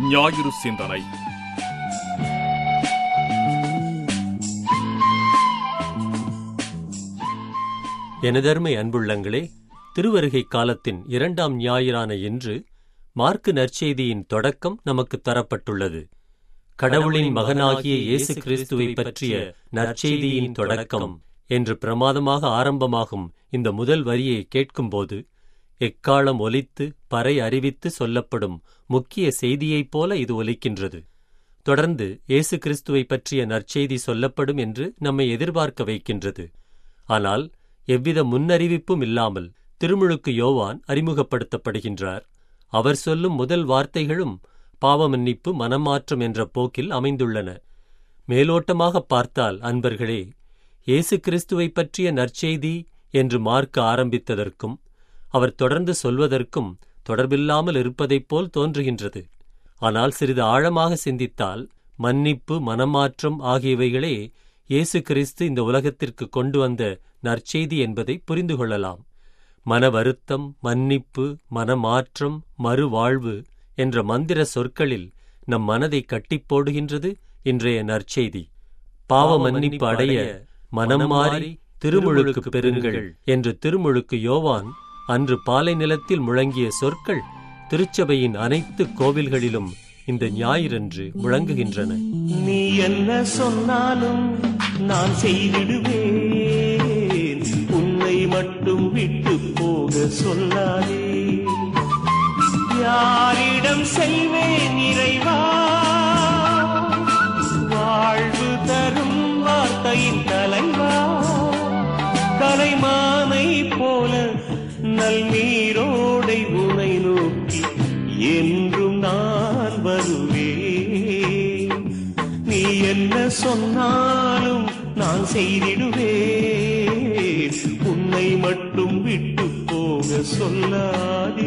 ஞாயிறு சிந்தனை எனதருமை அன்புள்ளங்களே திருவருகை காலத்தின் இரண்டாம் ஞாயிறான இன்று மார்க்கு நற்செய்தியின் தொடக்கம் நமக்கு தரப்பட்டுள்ளது கடவுளின் மகனாகிய இயேசு கிறிஸ்துவை பற்றிய நற்செய்தியின் தொடக்கம் என்று பிரமாதமாக ஆரம்பமாகும் இந்த முதல் வரியை கேட்கும்போது எக்காலம் ஒலித்து பறை அறிவித்து சொல்லப்படும் முக்கிய செய்தியைப் போல இது ஒலிக்கின்றது தொடர்ந்து இயேசு கிறிஸ்துவை பற்றிய நற்செய்தி சொல்லப்படும் என்று நம்மை எதிர்பார்க்க வைக்கின்றது ஆனால் எவ்வித முன்னறிவிப்பும் இல்லாமல் திருமுழுக்கு யோவான் அறிமுகப்படுத்தப்படுகின்றார் அவர் சொல்லும் முதல் வார்த்தைகளும் பாவமன்னிப்பு மனமாற்றம் என்ற போக்கில் அமைந்துள்ளன மேலோட்டமாக பார்த்தால் அன்பர்களே இயேசு கிறிஸ்துவை பற்றிய நற்செய்தி என்று மார்க்க ஆரம்பித்ததற்கும் அவர் தொடர்ந்து சொல்வதற்கும் தொடர்பில்லாமல் இருப்பதைப் போல் தோன்றுகின்றது ஆனால் சிறிது ஆழமாக சிந்தித்தால் மன்னிப்பு மனமாற்றம் ஆகியவைகளே இயேசு கிறிஸ்து இந்த உலகத்திற்கு கொண்டு வந்த நற்செய்தி என்பதை புரிந்து கொள்ளலாம் மன வருத்தம் மன்னிப்பு மனமாற்றம் மறுவாழ்வு என்ற மந்திர சொற்களில் நம் மனதை கட்டிப் போடுகின்றது இன்றைய நற்செய்தி பாவ மன்னிப்பு அடைய மனம் மாறி திருமுழுக்கு பெறுங்கள் என்று திருமுழுக்கு யோவான் அன்று பாலை நிலத்தில் முழங்கிய சொற்கள் திருச்சபையின் அனைத்து கோவில்களிலும் இந்த ஞாயிறன்று முழங்குகின்றன நீ என்ன சொன்னாலும் நான் செய்திடுவேன் உன்னை மட்டும் விட்டு போக சொல்லாதே யாரிடம் செல்வேன் இறைவா வாழ்வு தரும் வார்த்தையின் தலைவா கலைமானை போல நல் நீரோடை உனை நோக்கி என்றும் நான் வருவேன் நீ என்ன சொன்னாலும் நான் செய்திடுவேன் உன்னை மட்டும் விட்டு போக சொல்லாதே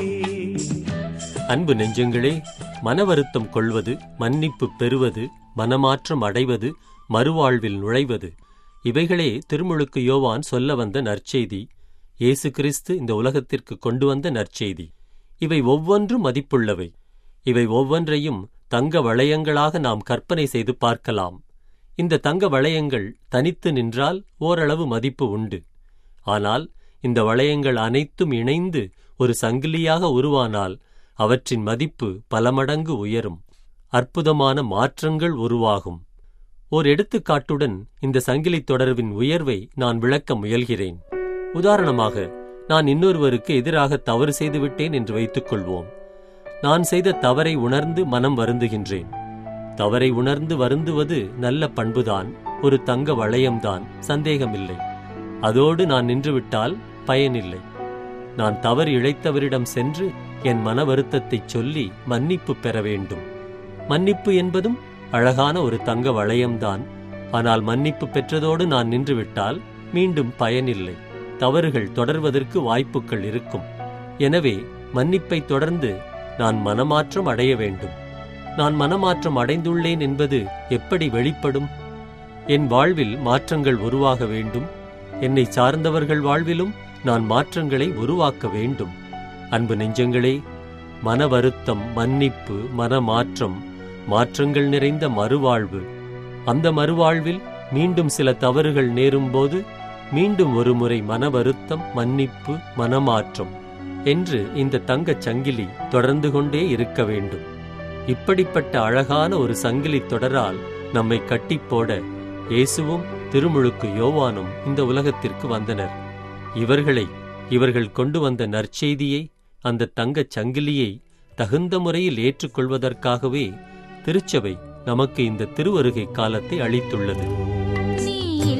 அன்பு நெஞ்சங்களே மனவருத்தம் கொள்வது மன்னிப்பு பெறுவது மனமாற்றம் அடைவது மறுவாழ்வில் நுழைவது இவைகளே திருமுழுக்கு யோவான் சொல்ல வந்த நற்செய்தி இயேசு கிறிஸ்து இந்த உலகத்திற்கு கொண்டு வந்த நற்செய்தி இவை ஒவ்வொன்றும் மதிப்புள்ளவை இவை ஒவ்வொன்றையும் தங்க வளையங்களாக நாம் கற்பனை செய்து பார்க்கலாம் இந்த தங்க வளையங்கள் தனித்து நின்றால் ஓரளவு மதிப்பு உண்டு ஆனால் இந்த வளையங்கள் அனைத்தும் இணைந்து ஒரு சங்கிலியாக உருவானால் அவற்றின் மதிப்பு பல மடங்கு உயரும் அற்புதமான மாற்றங்கள் உருவாகும் ஓர் எடுத்துக்காட்டுடன் இந்த சங்கிலித் தொடர்பின் உயர்வை நான் விளக்க முயல்கிறேன் உதாரணமாக நான் இன்னொருவருக்கு எதிராக தவறு செய்துவிட்டேன் என்று வைத்துக் கொள்வோம் நான் செய்த தவறை உணர்ந்து மனம் வருந்துகின்றேன் தவறை உணர்ந்து வருந்துவது நல்ல பண்புதான் ஒரு தங்க வளையம்தான் சந்தேகமில்லை அதோடு நான் நின்றுவிட்டால் பயனில்லை நான் தவறு இழைத்தவரிடம் சென்று என் மன வருத்தத்தைச் சொல்லி மன்னிப்பு பெற வேண்டும் மன்னிப்பு என்பதும் அழகான ஒரு தங்க வளையம்தான் ஆனால் மன்னிப்பு பெற்றதோடு நான் நின்றுவிட்டால் மீண்டும் பயனில்லை தவறுகள் தொடர்வதற்கு வாய்ப்புகள் இருக்கும் எனவே மன்னிப்பை தொடர்ந்து நான் மனமாற்றம் அடைய வேண்டும் நான் மனமாற்றம் அடைந்துள்ளேன் என்பது எப்படி வெளிப்படும் என் வாழ்வில் மாற்றங்கள் உருவாக வேண்டும் என்னை சார்ந்தவர்கள் வாழ்விலும் நான் மாற்றங்களை உருவாக்க வேண்டும் அன்பு நெஞ்சங்களே மன வருத்தம் மன்னிப்பு மனமாற்றம் மாற்றங்கள் நிறைந்த மறுவாழ்வு அந்த மறுவாழ்வில் மீண்டும் சில தவறுகள் நேரும்போது மீண்டும் ஒருமுறை மன வருத்தம் மன்னிப்பு மனமாற்றம் என்று இந்த தங்கச் சங்கிலி தொடர்ந்து கொண்டே இருக்க வேண்டும் இப்படிப்பட்ட அழகான ஒரு சங்கிலி தொடரால் நம்மை கட்டிப்போட இயேசுவும் திருமுழுக்கு யோவானும் இந்த உலகத்திற்கு வந்தனர் இவர்களை இவர்கள் கொண்டு வந்த நற்செய்தியை அந்த தங்கச் சங்கிலியை தகுந்த முறையில் ஏற்றுக்கொள்வதற்காகவே திருச்சபை நமக்கு இந்த திருவருகை காலத்தை அளித்துள்ளது நீ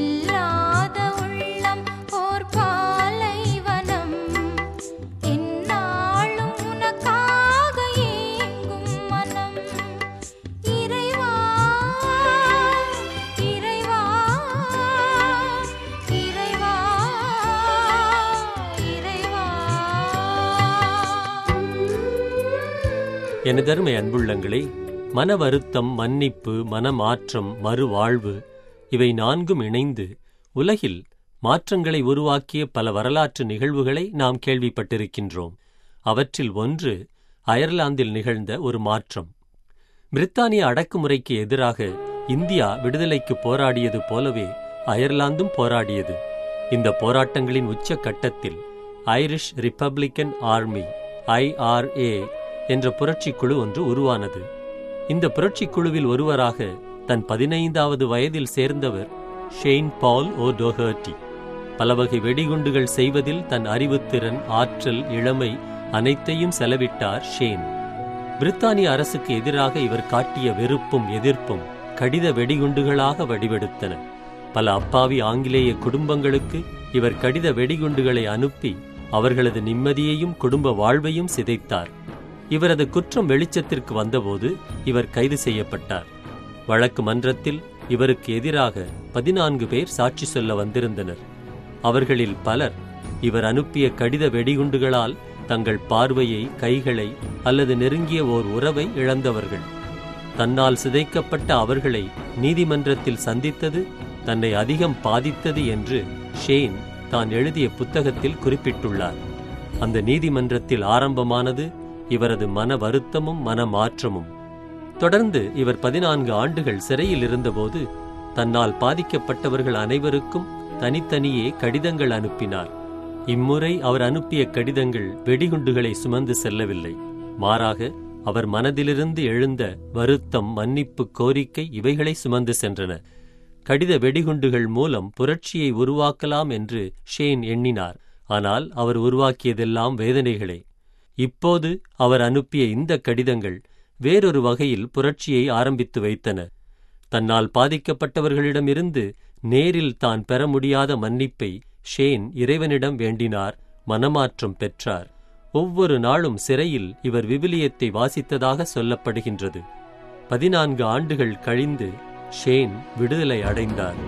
இல்லாத உள்ளம் ஓர் பாலைவனம் என்னாலும் உனக்காக ஏங்கும் மனம் இறைவா இறைவா இறைவா இறைவா எனதருமை அன்புள்ளங்களே மன வருத்தம் மன்னிப்பு மனமாற்றம் மறுவாழ்வு இவை நான்கும் இணைந்து உலகில் மாற்றங்களை உருவாக்கிய பல வரலாற்று நிகழ்வுகளை நாம் கேள்விப்பட்டிருக்கின்றோம் அவற்றில் ஒன்று அயர்லாந்தில் நிகழ்ந்த ஒரு மாற்றம் பிரித்தானிய அடக்குமுறைக்கு எதிராக இந்தியா விடுதலைக்கு போராடியது போலவே அயர்லாந்தும் போராடியது இந்த போராட்டங்களின் உச்ச கட்டத்தில் ஐரிஷ் ரிப்பப்ளிக்கன் ஆர்மி ஐஆர்ஏ என்ற புரட்சிக் குழு ஒன்று உருவானது இந்த புரட்சிக் குழுவில் ஒருவராக தன் பதினைந்தாவது வயதில் சேர்ந்தவர் ஷெயின் பால் ஓ டோஹர்டி பலவகை வெடிகுண்டுகள் செய்வதில் தன் அறிவுத்திறன் ஆற்றல் இளமை அனைத்தையும் செலவிட்டார் ஷேன் பிரித்தானிய அரசுக்கு எதிராக இவர் காட்டிய வெறுப்பும் எதிர்ப்பும் கடித வெடிகுண்டுகளாக வடிவெடுத்தன பல அப்பாவி ஆங்கிலேய குடும்பங்களுக்கு இவர் கடித வெடிகுண்டுகளை அனுப்பி அவர்களது நிம்மதியையும் குடும்ப வாழ்வையும் சிதைத்தார் இவரது குற்றம் வெளிச்சத்திற்கு வந்தபோது இவர் கைது செய்யப்பட்டார் வழக்கு மன்றத்தில் இவருக்கு எதிராக பதினான்கு பேர் சாட்சி சொல்ல வந்திருந்தனர் அவர்களில் பலர் இவர் அனுப்பிய கடித வெடிகுண்டுகளால் தங்கள் பார்வையை கைகளை அல்லது நெருங்கிய ஓர் உறவை இழந்தவர்கள் தன்னால் சிதைக்கப்பட்ட அவர்களை நீதிமன்றத்தில் சந்தித்தது தன்னை அதிகம் பாதித்தது என்று ஷேன் தான் எழுதிய புத்தகத்தில் குறிப்பிட்டுள்ளார் அந்த நீதிமன்றத்தில் ஆரம்பமானது இவரது மன வருத்தமும் மன மாற்றமும் தொடர்ந்து இவர் பதினான்கு ஆண்டுகள் சிறையில் இருந்தபோது தன்னால் பாதிக்கப்பட்டவர்கள் அனைவருக்கும் தனித்தனியே கடிதங்கள் அனுப்பினார் இம்முறை அவர் அனுப்பிய கடிதங்கள் வெடிகுண்டுகளை சுமந்து செல்லவில்லை மாறாக அவர் மனதிலிருந்து எழுந்த வருத்தம் மன்னிப்பு கோரிக்கை இவைகளை சுமந்து சென்றன கடித வெடிகுண்டுகள் மூலம் புரட்சியை உருவாக்கலாம் என்று ஷேன் எண்ணினார் ஆனால் அவர் உருவாக்கியதெல்லாம் வேதனைகளே இப்போது அவர் அனுப்பிய இந்த கடிதங்கள் வேறொரு வகையில் புரட்சியை ஆரம்பித்து வைத்தன தன்னால் பாதிக்கப்பட்டவர்களிடமிருந்து நேரில் தான் பெற முடியாத மன்னிப்பை ஷேன் இறைவனிடம் வேண்டினார் மனமாற்றம் பெற்றார் ஒவ்வொரு நாளும் சிறையில் இவர் விவிலியத்தை வாசித்ததாக சொல்லப்படுகின்றது பதினான்கு ஆண்டுகள் கழிந்து ஷேன் விடுதலை அடைந்தார்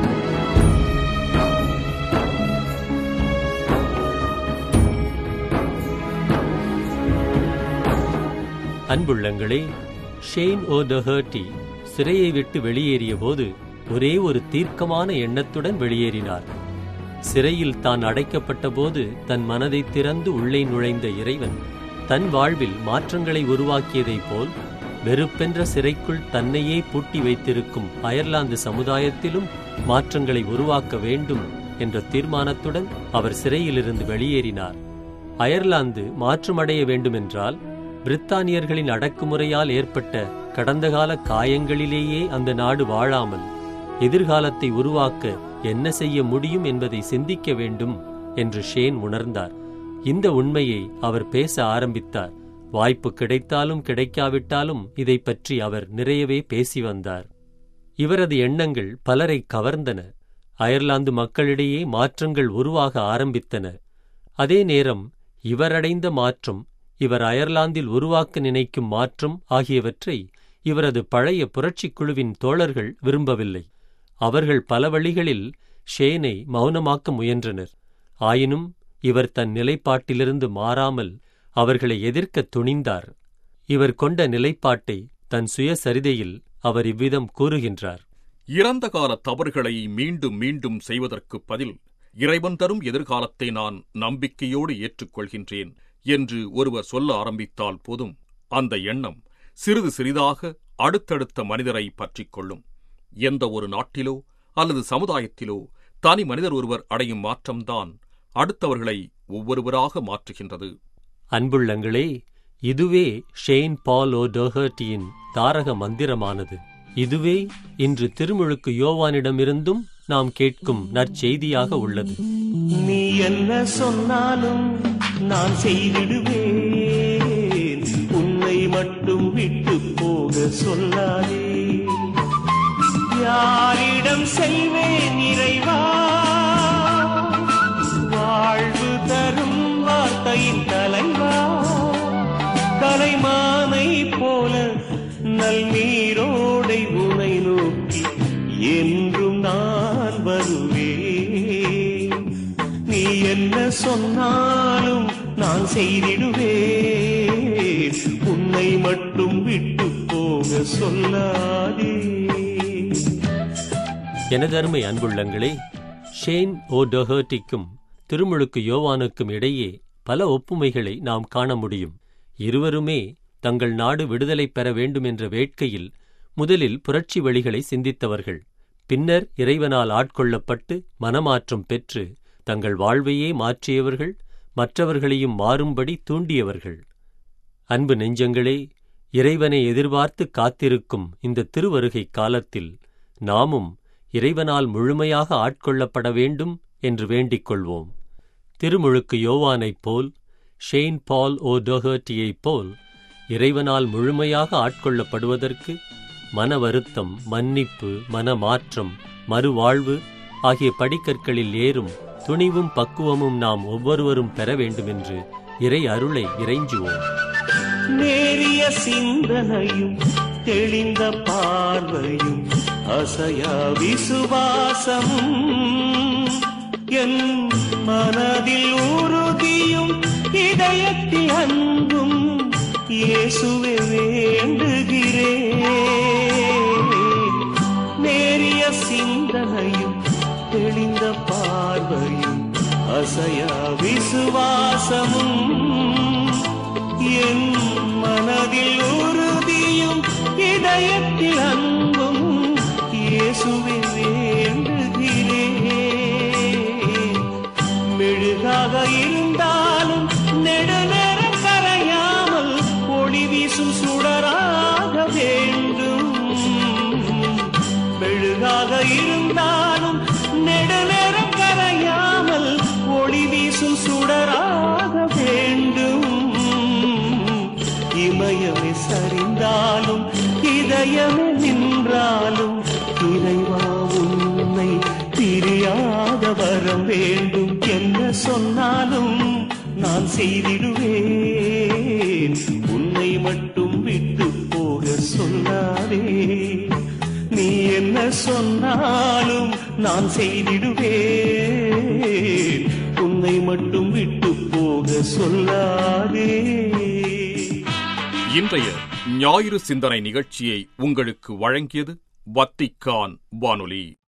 அன்புள்ளங்களே ஷேன் ஓ டஹர்டி சிறையை விட்டு வெளியேறிய போது ஒரே ஒரு தீர்க்கமான எண்ணத்துடன் வெளியேறினார் சிறையில் தான் அடைக்கப்பட்ட போது தன் மனதை திறந்து உள்ளே நுழைந்த இறைவன் தன் வாழ்வில் மாற்றங்களை உருவாக்கியதைப் போல் வெறுப்பென்ற சிறைக்குள் தன்னையே பூட்டி வைத்திருக்கும் அயர்லாந்து சமுதாயத்திலும் மாற்றங்களை உருவாக்க வேண்டும் என்ற தீர்மானத்துடன் அவர் சிறையிலிருந்து வெளியேறினார் அயர்லாந்து மாற்றமடைய வேண்டுமென்றால் பிரித்தானியர்களின் அடக்குமுறையால் ஏற்பட்ட கடந்த கால காயங்களிலேயே அந்த நாடு வாழாமல் எதிர்காலத்தை உருவாக்க என்ன செய்ய முடியும் என்பதை சிந்திக்க வேண்டும் என்று ஷேன் உணர்ந்தார் இந்த உண்மையை அவர் பேச ஆரம்பித்தார் வாய்ப்பு கிடைத்தாலும் கிடைக்காவிட்டாலும் இதை பற்றி அவர் நிறையவே பேசி வந்தார் இவரது எண்ணங்கள் பலரை கவர்ந்தன அயர்லாந்து மக்களிடையே மாற்றங்கள் உருவாக ஆரம்பித்தன அதே நேரம் இவரடைந்த மாற்றம் இவர் அயர்லாந்தில் உருவாக்க நினைக்கும் மாற்றம் ஆகியவற்றை இவரது பழைய புரட்சிக் குழுவின் தோழர்கள் விரும்பவில்லை அவர்கள் பல வழிகளில் ஷேனை மௌனமாக்க முயன்றனர் ஆயினும் இவர் தன் நிலைப்பாட்டிலிருந்து மாறாமல் அவர்களை எதிர்க்கத் துணிந்தார் இவர் கொண்ட நிலைப்பாட்டை தன் சுயசரிதையில் அவர் இவ்விதம் கூறுகின்றார் இறந்த கால தவறுகளை மீண்டும் மீண்டும் செய்வதற்குப் பதில் இறைவன் தரும் எதிர்காலத்தை நான் நம்பிக்கையோடு ஏற்றுக்கொள்கின்றேன் என்று ஒருவர் சொல்ல ஆரம்பித்தால் போதும் அந்த எண்ணம் சிறிது சிறிதாக அடுத்தடுத்த மனிதரை பற்றிக் கொள்ளும் எந்த ஒரு நாட்டிலோ அல்லது சமுதாயத்திலோ தனி மனிதர் ஒருவர் அடையும் மாற்றம்தான் அடுத்தவர்களை ஒவ்வொருவராக மாற்றுகின்றது அன்புள்ளங்களே இதுவே ஷேன் பால் ஓ டோஹர்டியின் தாரக மந்திரமானது இதுவே இன்று திருமுழுக்கு யோவானிடமிருந்தும் நாம் கேட்கும் நற்செய்தியாக உள்ளது நீ என்ன சொன்னாலும் நான் செய்திடுவேன் உன்னை மட்டும் விட்டு போக சொல்லாதே யாரிடம் செல்வேன் இறைவா வாழ்வு தரும் வார்த்தையின் தலைவா கலைமானை போல நல் நீரோடை உனை நோக்கி என்றும் நான் வருவேன் நீ என்ன சொன்னாலும் நான் செய்திடுவேன் உன்னை மட்டும் விட்டு போக சொல்லாதே எனதருமை அன்புள்ளங்களே ஷேன் ஓ டொஹர்டிக்கும் திருமுழுக்கு யோவானுக்கும் இடையே பல ஒப்புமைகளை நாம் காண முடியும் இருவருமே தங்கள் நாடு விடுதலை பெற வேண்டும் என்ற வேட்கையில் முதலில் புரட்சி வழிகளை சிந்தித்தவர்கள் பின்னர் இறைவனால் ஆட்கொள்ளப்பட்டு மனமாற்றம் பெற்று தங்கள் வாழ்வையே மாற்றியவர்கள் மற்றவர்களையும் மாறும்படி தூண்டியவர்கள் அன்பு நெஞ்சங்களே இறைவனை எதிர்பார்த்து காத்திருக்கும் இந்த திருவருகை காலத்தில் நாமும் இறைவனால் முழுமையாக ஆட்கொள்ளப்பட வேண்டும் என்று வேண்டிக் கொள்வோம் திருமுழுக்கு யோவானைப் போல் ஷெயின் பால் ஓ டொஹர்டியைப் போல் இறைவனால் முழுமையாக ஆட்கொள்ளப்படுவதற்கு மன வருத்தம் மன்னிப்பு மனமாற்றம் மறுவாழ்வு ஆகிய படிக்கற்களில் ஏறும் துணிவும் பக்குவமும் நாம் ஒவ்வொருவரும் பெற வேண்டுமென்று இறை அருளை இறைஞ்சுவோம் நேரிய சிந்தனையும் தெளிந்த பார்வையும் அசையா விசுவாசமும் என் மனதில் உறுதியும் இதயத்தில் அன்பும் இயேசுவே வேண்டுகிறேன் நேரிய சிந்தனையும் தெளிந்த பார்வையும் அசையா விசுவாசமும் என் மனதில் உறுதியும் இதயத்தில் அன்பும் இயேசுவே வேண்டுகிறேன் மெழுகாக இருந்தாலும் நெடுநேரம் கரையாமல் ஒளி வீசும் சுடராக வேண்டும் மெழுகாக இருந்தாலும் நெடுநேரம் கரையாமல் ஒளி வீசும் சுடராக வேண்டும் இமயமே சரிந்தாலும் இதயமே நின்றாலும் இறைவா உன்னை பிரியாத வரம் வேண்டும் என்ன சொன்னாலும் நான் செய்திடுவேன் உன்னை மட்டும் விட்டு போக சொல்லாதே நீ என்ன சொன்னாலும் நான் செய்திடுவேன் உன்னை மட்டும் விட்டு போக சொல்லாதே இன்றைய ஞாயிறு சிந்தனை நிகழ்ச்சியை உங்களுக்கு வழங்கியது வத்திக்கான் வானொலி